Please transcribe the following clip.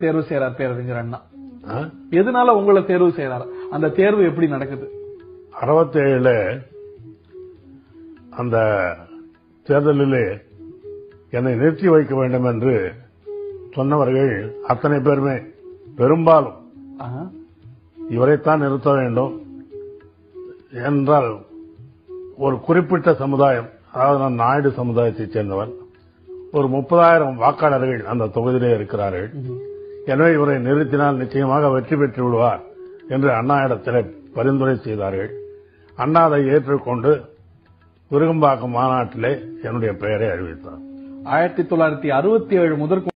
தேர்வு செய்யறார் பேரறிஞர் அண்ணா ஆ? எதனால உங்களை தேர்வு செய்யறாரு அந்த தேர்வு எப்படி நடக்குது அறுபத்தேழுல அந்த தேர்தலிலே என்னை நிறுத்தி வைக்க வேண்டும் என்று சொன்னவர்கள் அத்தனை பேருமே பெரும்பாலும் ஆஹா. இவரைத்தான் நிறுத்த வேண்டும் என்றால் ஒரு குறிப்பிட்ட சமுதாயம் அதாவது நான் நாயுடு சமுதாயத்தைச் சேர்ந்தவன் ஒரு முப்பதாயிரம் வாக்காளர்கள் அந்த தொகுதியிலே இருக்கிறார்கள் எனவே இவரை நிறுத்தினால் நிச்சயமாக வெற்றி பெற்று விடுவார் என்று அண்ணா இடத்திலே பரிந்துரை செய்தார்கள் அண்ணா அதை ஏற்றுக்கொண்டு விருகம்பாக்கம் மாநாட்டிலே என்னுடைய பெயரை அறிவித்தார் ஆயிரத்தி தொள்ளாயிரத்தி அறுபத்தி ஏழு முதற்கொண்டு